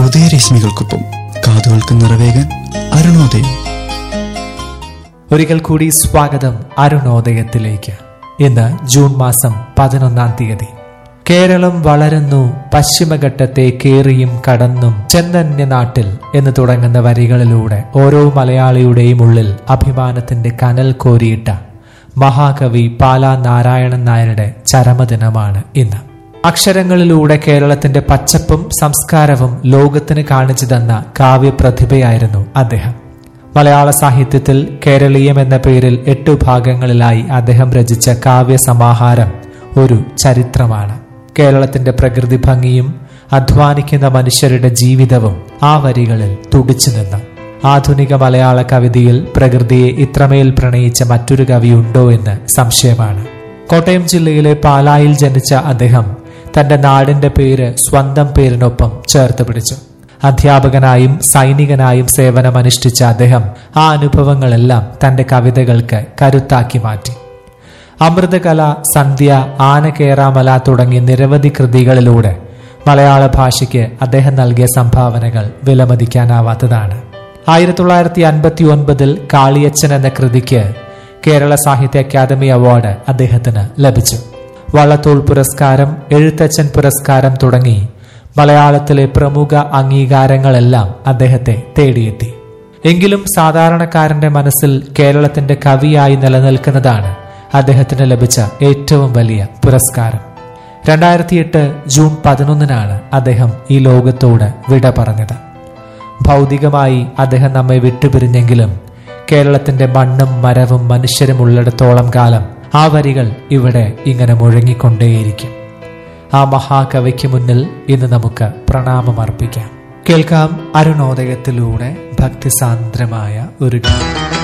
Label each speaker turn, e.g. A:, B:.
A: ഉദയരശ്മികൾക്കൊപ്പം കാതുകൾക്ക് നിറവേകാൻ അരുണോദയം
B: ഒരിക്കൽ കൂടി സ്വാഗതം അരുണോദയത്തിലേക്ക് ഇന്ന് ജൂൺ മാസം പതിനൊന്നാം തീയതി കേരളം വളരുന്നു പശ്ചിമഘട്ടത്തെ കേറിയും കടന്നും ചെന്നന്യ നാട്ടിൽ എന്ന് തുടങ്ങുന്ന വരികളിലൂടെ ഓരോ മലയാളിയുടെയും ഉള്ളിൽ അഭിമാനത്തിന്റെ കനൽ കോരിയിട്ട മഹാകവി പാലാ നാരായണൻ നായരുടെ ചരമദിനമാണ് ഇന്ന് അക്ഷരങ്ങളിലൂടെ കേരളത്തിന്റെ പച്ചപ്പും സംസ്കാരവും ലോകത്തിന് കാണിച്ചു തന്ന കാവ്യപ്രതിഭയായിരുന്നു അദ്ദേഹം മലയാള സാഹിത്യത്തിൽ കേരളീയം എന്ന പേരിൽ എട്ടു ഭാഗങ്ങളിലായി അദ്ദേഹം രചിച്ച കാവ്യ സമാഹാരം ഒരു ചരിത്രമാണ് കേരളത്തിന്റെ പ്രകൃതി ഭംഗിയും അധ്വാനിക്കുന്ന മനുഷ്യരുടെ ജീവിതവും ആ വരികളിൽ തുടിച്ചു നിന്നു ആധുനിക മലയാള കവിതയിൽ പ്രകൃതിയെ ഇത്രമേൽ പ്രണയിച്ച മറ്റൊരു കവിയുണ്ടോ എന്ന് സംശയമാണ് കോട്ടയം ജില്ലയിലെ പാലായിൽ ജനിച്ച അദ്ദേഹം തന്റെ നാടിന്റെ പേര് സ്വന്തം പേരിനൊപ്പം ചേർത്ത് പിടിച്ചു അധ്യാപകനായും സൈനികനായും സേവനമനുഷ്ഠിച്ച അദ്ദേഹം ആ അനുഭവങ്ങളെല്ലാം തന്റെ കവിതകൾക്ക് കരുത്താക്കി മാറ്റി അമൃതകല സന്ധ്യ ആനകേറാമല തുടങ്ങി നിരവധി കൃതികളിലൂടെ മലയാള ഭാഷയ്ക്ക് അദ്ദേഹം നൽകിയ സംഭാവനകൾ വിലമതിക്കാനാവാത്തതാണ് ആയിരത്തി തൊള്ളായിരത്തി അൻപത്തി ഒൻപതിൽ കാളിയച്ചൻ എന്ന കൃതിക്ക് കേരള സാഹിത്യ അക്കാദമി അവാർഡ് അദ്ദേഹത്തിന് ലഭിച്ചു വള്ളത്തോൾ പുരസ്കാരം എഴുത്തച്ഛൻ പുരസ്കാരം തുടങ്ങി മലയാളത്തിലെ പ്രമുഖ അംഗീകാരങ്ങളെല്ലാം അദ്ദേഹത്തെ തേടിയെത്തി എങ്കിലും സാധാരണക്കാരന്റെ മനസ്സിൽ കേരളത്തിന്റെ കവിയായി നിലനിൽക്കുന്നതാണ് അദ്ദേഹത്തിന് ലഭിച്ച ഏറ്റവും വലിയ പുരസ്കാരം രണ്ടായിരത്തി എട്ട് ജൂൺ പതിനൊന്നിനാണ് അദ്ദേഹം ഈ ലോകത്തോട് വിട പറഞ്ഞത് ഭൗതികമായി അദ്ദേഹം നമ്മെ വിട്ടുപിരിഞ്ഞെങ്കിലും കേരളത്തിന്റെ മണ്ണും മരവും മനുഷ്യരും ഉള്ളിടത്തോളം കാലം ആ വരികൾ ഇവിടെ ഇങ്ങനെ മുഴങ്ങിക്കൊണ്ടേയിരിക്കും ആ മഹാകവിക്ക് മുന്നിൽ ഇന്ന് നമുക്ക് പ്രണാമം അർപ്പിക്കാം കേൾക്കാം അരുണോദയത്തിലൂടെ ഭക്തിസാന്ദ്രമായ ഒരു ഗാനം